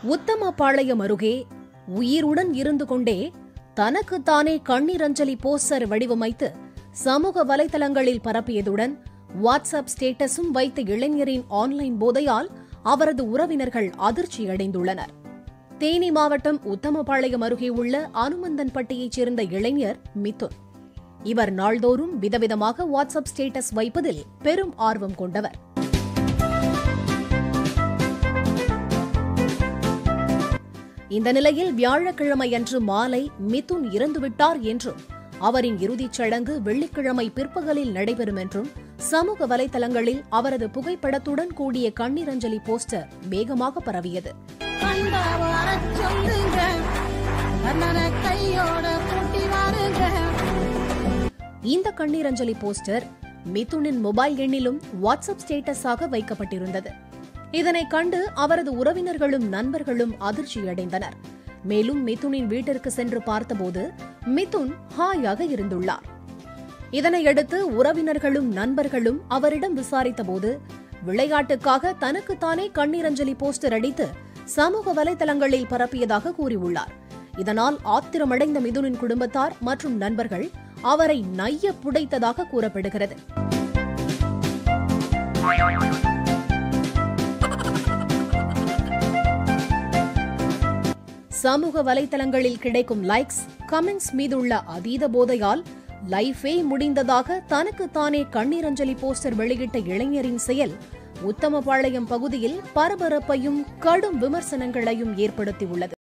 உத்தமபாளையம் அருகே உயிருடன் இருந்து கொண்டே தனக்குத்தானே கண்ணீர் அஞ்சலி போஸ்டர் வடிவமைத்து சமூக வலைதளங்களில் பரப்பியதுடன் வாட்ஸ்அப் ஸ்டேட்டஸும் வைத்த இளைஞரின் ஆன்லைன் போதையால் அவரது உறவினர்கள் அதிர்ச்சியடைந்துள்ளனர் தேனி மாவட்டம் உத்தமபாளையம் அருகே உள்ள அனுமந்தன்பட்டியைச் சேர்ந்த இளைஞர் மிதுன் இவர் நாள்தோறும் விதவிதமாக வாட்ஸ்அப் ஸ்டேட்டஸ் வைப்பதில் பெரும் ஆர்வம் கொண்டவர் இந்த நிலையில் வியாழக்கிழமையன்று மாலை மிதுன் இறந்துவிட்டார் என்றும் அவரின் இறுதிச் சடங்கு வெள்ளிக்கிழமை பிற்பகலில் நடைபெறும் என்றும் சமூக வலைதளங்களில் அவரது புகைப்படத்துடன் கூடிய கண்ணீரஞ்சலி போஸ்டர் வேகமாக பரவியது கண்ட வரச் சொல்லுங்க கண்ணனை கையோட கூட்டி வாருங்க இந்த கண்ணீரஞ்சலி போஸ்டர் மிதுனின் மொபைல் எண்ணிலும் வாட்ஸ்அப் ஸ்டேட்டஸாக வைக்கப்பட்டிருந்தது இதனை கண்டு அவரது உறவினர்களும் நண்பர்களும் அதிர்ச்சியடைந்தனர் மேலும் மிதுனின் வீட்டிற்கு சென்று பார்த்தபோது மிதுன் ஹாயாக இருந்துள்ளார் இதனையடுத்து உறவினர்களும் நண்பர்களும் அவரிடம் விசாரித்தபோது விளையாட்டுக்காக தனக்குத்தானே கண்ணீரஞ்சலி போஸ்டர் அடித்து சமூக வலைதளங்களில் பரப்பியதாக கூறியுள்ளார் இதனால் ஆத்திரமடைந்த மிதுனின் குடும்பத்தார் மற்றும் நண்பர்கள் அவரை நைய புடைத்ததாக கூறப்படுகிறது சமூக வலைதளங்களில் கிடைக்கும் லைக்ஸ் கமெண்ட்ஸ் மீதுள்ள அதீத போதையால் லைஃபே முடிந்ததாக தனக்குத்தானே கண்ணீரஞ்சலி போஸ்டர் வெளியிட்ட இளைஞரின் செயல் உத்தமபாளையம் பகுதியில் பரபரப்பையும் கடும் விமர்சனங்களையும் ஏற்படுத்தியுள்ளது